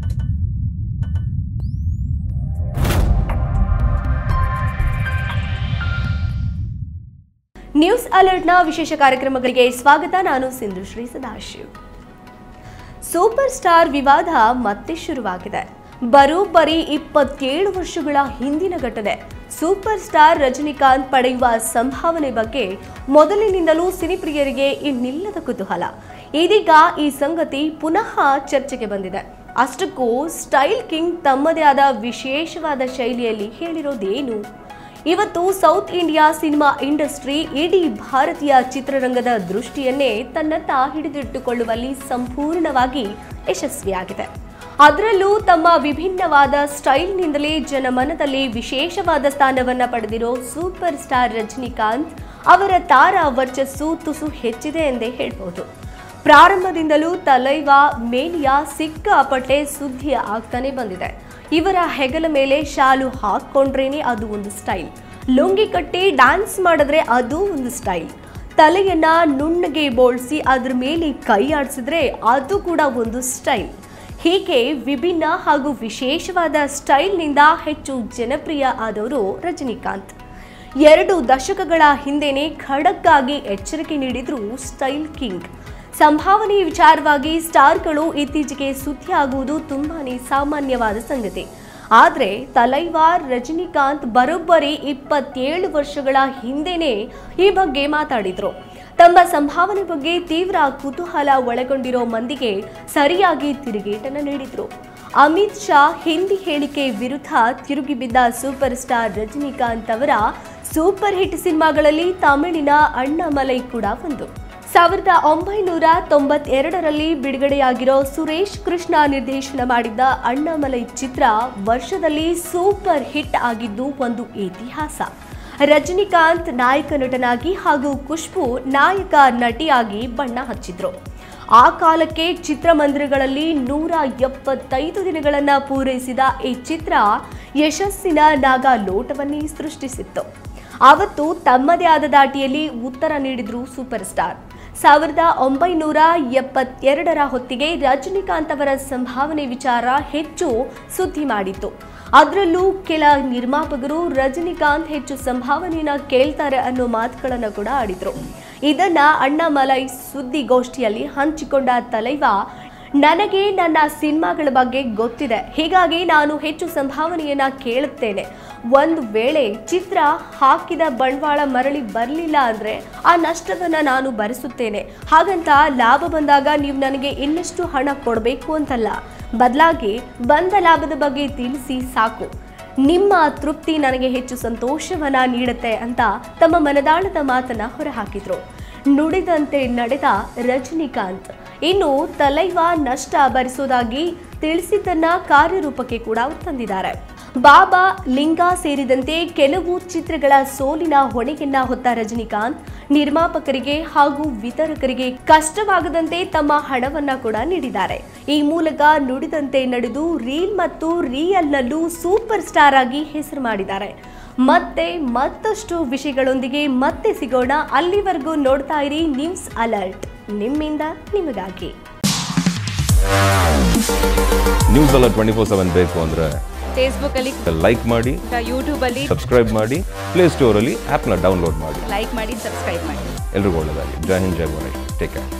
news ಅಲರ್ಟ್ನ ವಿಶೇಷ ಕಾರ್ಯಕ್ರಮಗಳಿಗೆ ಸ್ವಾಗತ ನಾನು ಸಿಂಧುಶ್ರೀ ಸದಾಶಿವ್ ಸೂಪರ್ ಸ್ಟಾರ್ ವಿವಾದ ಮತ್ತೆ ಶುರುವಾಗಿದೆ ಬರೋಬ್ಬರಿ ಇಪ್ಪತ್ತೇಳು ವರ್ಷಗಳ ಹಿಂದಿನ ಘಟನೆ ಸೂಪರ್ ಸ್ಟಾರ್ ರಜನಿಕಾಂತ್ ಪಡೆಯುವ ಸಂಭಾವನೆ ಬಗ್ಗೆ ಮೊದಲಿನಿಂದಲೂ ಸಿನಿಪ್ರಿಯರಿಗೆ ಇನ್ನಿಲ್ಲದ ಕುತೂಹಲ ಇದೀಗ ಈ ಸಂಗತಿ ಪುನಃ ಚರ್ಚೆಗೆ ಬಂದಿದೆ ಅಷ್ಟಕ್ಕೂ ಸ್ಟೈಲ್ ಕಿಂಗ್ ತಮ್ಮದೇ ಆದ ವಿಶೇಷವಾದ ಶೈಲಿಯಲ್ಲಿ ಹೇಳಿರೋದೇನು ಇವತ್ತು ಸೌತ್ ಇಂಡಿಯಾ ಸಿನಿಮಾ ಇಂಡಸ್ಟ್ರಿ ಇಡೀ ಭಾರತೀಯ ಚಿತ್ರರಂಗದ ದೃಷ್ಟಿಯನ್ನೇ ತನ್ನತ್ತ ಹಿಡಿದಿಟ್ಟುಕೊಳ್ಳುವಲ್ಲಿ ಸಂಪೂರ್ಣವಾಗಿ ಯಶಸ್ವಿಯಾಗಿದೆ ಅದರಲ್ಲೂ ತಮ್ಮ ವಿಭಿನ್ನವಾದ ಸ್ಟೈಲ್ನಿಂದಲೇ ಜನಮನದಲ್ಲಿ ವಿಶೇಷವಾದ ಸ್ಥಾನವನ್ನ ಪಡೆದಿರೋ ಸೂಪರ್ ಸ್ಟಾರ್ ರಜನಿಕಾಂತ್ ಅವರ ತಾರಾ ವರ್ಚಸ್ಸು ತುಸು ಹೆಚ್ಚಿದೆ ಎಂದೇ ಹೇಳ್ಬೋದು ಪ್ರಾರಂಭದಿಂದಲೂ ತಲೈವ ಮೇಲಿಯ ಸಿಕ್ಕಾಪಟ್ಟೆ ಸುದ್ದಿ ಆಗ್ತಾನೆ ಬಂದಿದೆ ಇವರ ಹೆಗಲ ಮೇಲೆ ಶಾಲು ಹಾಕೊಂಡ್ರೇನೆ ಅದು ಒಂದು ಸ್ಟೈಲ್ ಲುಂಗಿ ಕಟ್ಟಿ ಡ್ಯಾನ್ಸ್ ಮಾಡಿದ್ರೆ ಅದು ಒಂದು ಸ್ಟೈಲ್ ತಲೆಯನ್ನ ನುಣ್ಣಗೆ ಬೋಳ್ಸಿ ಅದ್ರ ಮೇಲೆ ಕೈ ಆಡಿಸಿದ್ರೆ ಅದು ಕೂಡ ಒಂದು ಸ್ಟೈಲ್ ಹೀಗೆ ವಿಭಿನ್ನ ಹಾಗೂ ವಿಶೇಷವಾದ ಸ್ಟೈಲ್ನಿಂದ ಹೆಚ್ಚು ಜನಪ್ರಿಯ ಆದವರು ರಜನಿಕಾಂತ್ ಎರಡು ದಶಕಗಳ ಹಿಂದೆನೆ ಖಡಕ್ಕಾಗಿ ಎಚ್ಚರಿಕೆ ನೀಡಿದ್ರು ಸ್ಟೈಲ್ ಕಿಂಗ್ ಸಂಭಾವನೆ ವಿಚಾರವಾಗಿ ಸ್ಟಾರ್ಗಳು ಇತ್ತೀಚೆಗೆ ಸುದ್ದಿ ಆಗುವುದು ತುಂಬಾನೇ ಸಾಮಾನ್ಯವಾದ ಸಂಗತಿ ಆದರೆ ತಲೈವಾರ್ ರಜನಿಕಾಂತ್ ಬರೋಬ್ಬರಿ ಇಪ್ಪತ್ತೇಳು ವರ್ಷಗಳ ಹಿಂದೆನೇ ಈ ಬಗ್ಗೆ ಮಾತಾಡಿದ್ರು ತಮ್ಮ ಸಂಭಾವನೆ ಬಗ್ಗೆ ತೀವ್ರ ಕುತೂಹಲ ಒಳಗೊಂಡಿರೋ ಮಂದಿಗೆ ಸರಿಯಾಗಿ ತಿರುಗೇಟನ್ನು ನೀಡಿದ್ರು ಅಮಿತ್ ಶಾ ಹಿಂದಿ ಹೇಳಿಕೆ ವಿರುದ್ಧ ತಿರುಗಿ ಬಿದ್ದ ಸೂಪರ್ ಸ್ಟಾರ್ ರಜನಿಕಾಂತ್ ಅವರ ಸೂಪರ್ ಹಿಟ್ ಸಿನಿಮಾಗಳಲ್ಲಿ ತಮಿಳಿನ ಅಣ್ಣಾಮಲೈ ಕೂಡ ಒಂದು ಸಾವಿರದ ಒಂಬೈನೂರ ತೊಂಬತ್ತೆರಡರಲ್ಲಿ ಬಿಡುಗಡೆಯಾಗಿರೋ ಸುರೇಶ್ ಕೃಷ್ಣ ನಿರ್ದೇಶನ ಮಾಡಿದ್ದ ಅಣ್ಣಾಮಲೈ ಚಿತ್ರ ವರ್ಷದಲ್ಲಿ ಸೂಪರ್ ಹಿಟ್ ಆಗಿದ್ದು ಒಂದು ಇತಿಹಾಸ ರಜನಿಕಾಂತ್ ನಾಯಕ ನಟನಾಗಿ ಹಾಗೂ ಖುಷ್ಬು ನಾಯಕ ನಟಿಯಾಗಿ ಬಣ್ಣ ಹಚ್ಚಿದ್ರು ಆ ಕಾಲಕ್ಕೆ ಚಿತ್ರಮಂದಿರಗಳಲ್ಲಿ ನೂರ ಎಪ್ಪತ್ತೈದು ದಿನಗಳನ್ನ ಪೂರೈಸಿದ ಈ ಚಿತ್ರ ಯಶಸ್ಸಿನ ನಾಗ ಲೋಟವನ್ನೇ ಸೃಷ್ಟಿಸಿತ್ತು ಅವತ್ತು ತಮ್ಮದೇ ಆದ ದಾಟಿಯಲ್ಲಿ ಉತ್ತರ ನೀಡಿದ್ರು ಸೂಪರ್ ಸ್ಟಾರ್ ಸಾವಿರದ ಒಂಬೈನೂರ ಎಪ್ಪತ್ತೆರಡರ ಹೊತ್ತಿಗೆ ರಜನಿಕಾಂತ್ ಅವರ ಸಂಭಾವನೆ ವಿಚಾರ ಹೆಚ್ಚು ಸುದ್ದಿ ಮಾಡಿತ್ತು ಅದರಲ್ಲೂ ಕೆಲ ನಿರ್ಮಾಪಕರು ರಜನಿಕಾಂತ್ ಹೆಚ್ಚು ಸಂಭಾವನೆಯನ್ನ ಕೇಳ್ತಾರೆ ಅನ್ನೋ ಮಾತುಗಳನ್ನು ಕೂಡ ಆಡಿದ್ರು ಇದನ್ನ ಅಣ್ಣಾಮಲೈ ಸುದ್ದಿಗೋಷ್ಠಿಯಲ್ಲಿ ಹಂಚಿಕೊಂಡ ತಲೈವ ನನಗೆ ನನ್ನ ಸಿನಿಮಾಗಳ ಬಗ್ಗೆ ಗೊತ್ತಿದೆ ಹೀಗಾಗಿ ನಾನು ಹೆಚ್ಚು ಸಂಭಾವನೆಯನ್ನ ಕೇಳುತ್ತೇನೆ ಒಂದು ವೇಳೆ ಚಿತ್ರ ಹಾಕಿದ ಬಂಡವಾಳ ಮರಳಿ ಬರಲಿಲ್ಲ ಅಂದ್ರೆ ಆ ನಷ್ಟವನ್ನ ನಾನು ಭರಿಸುತ್ತೇನೆ ಹಾಗಂತ ಲಾಭ ಬಂದಾಗ ನೀವು ನನಗೆ ಇನ್ನಷ್ಟು ಹಣ ಕೊಡಬೇಕು ಅಂತಲ್ಲ ಬದಲಾಗಿ ಬಂದ ಲಾಭದ ಬಗ್ಗೆ ತಿಳಿಸಿ ಸಾಕು ನಿಮ್ಮ ತೃಪ್ತಿ ನನಗೆ ಹೆಚ್ಚು ಸಂತೋಷವನ್ನ ನೀಡುತ್ತೆ ಅಂತ ತಮ್ಮ ಮನದಾಳದ ಮಾತನ್ನ ಹೊರಹಾಕಿದ್ರು ನುಡಿದಂತೆ ನಡೆದ ರಜನಿಕಾಂತ್ ಇನ್ನು ತಲೈವ ನಷ್ಟ ಭರಿಸೋದಾಗಿ ತಿಳಿಸಿದ್ದನ್ನ ಕಾರ್ಯರೂಪಕ್ಕೆ ಕೂಡ ತಂದಿದ್ದಾರೆ ಬಾಬಾ ಲಿಂಗ ಸೇರಿದಂತೆ ಕೆಲವು ಚಿತ್ರಗಳ ಸೋಲಿನ ಹೊಣೆಯನ್ನ ಹೊತ್ತ ರಜನಿಕಾಂತ್ ನಿರ್ಮಾಪಕರಿಗೆ ಹಾಗೂ ವಿತರಕರಿಗೆ ಕಷ್ಟವಾಗದಂತೆ ತಮ್ಮ ಹಣವನ್ನ ಕೂಡ ನೀಡಿದ್ದಾರೆ ಈ ಮೂಲಕ ನುಡಿದಂತೆ ನಡೆದು ರೀಲ್ ಮತ್ತು ರಿಯಲ್ನಲ್ಲೂ ಸೂಪರ್ ಸ್ಟಾರ್ ಆಗಿ ಹೆಸರು ಮಾಡಿದ್ದಾರೆ ಮತ್ತೆ ಮತ್ತಷ್ಟು ವಿಷಯಗಳೊಂದಿಗೆ ಮತ್ತೆ ಸಿಗೋಣ ಅಲ್ಲಿವರೆಗೂ ನೋಡ್ತಾ ಇರಿ ನ್ಯೂಸ್ ಅಲರ್ಟ್ ನಿಮ್ಮಿಂದ ನಿಮಗಾಗಿ ನ್ಯೂಸ್ ಎಲ್ಲ ಟ್ವೆಂಟಿ ಫೋರ್ ಸೆವೆನ್ ಬೇಕು ಅಂದರೆ ಫೇಸ್ಬುಕ್ಕಲ್ಲಿ ಲೈಕ್ ಮಾಡಿ ಯೂಟ್ಯೂಬಲ್ಲಿ ಸಬ್ಸ್ಕ್ರೈಬ್ ಮಾಡಿ ಪ್ಲೇಸ್ಟೋರಲ್ಲಿ ಆ್ಯಪ್ನ ಡೌನ್ಲೋಡ್ ಮಾಡಿ ಲೈಕ್ ಮಾಡಿ ಸಬ್ಸ್ಕ್ರೈಬ್ ಮಾಡಿ ಎಲ್ರಿಗೂ ಒಳ್ಳೆಯದಾಗಿ ಜೈ ಹಿಂದ್ ಜೈ ಗಣೇಶ್ ಟೇಕ್ ಕೇರ್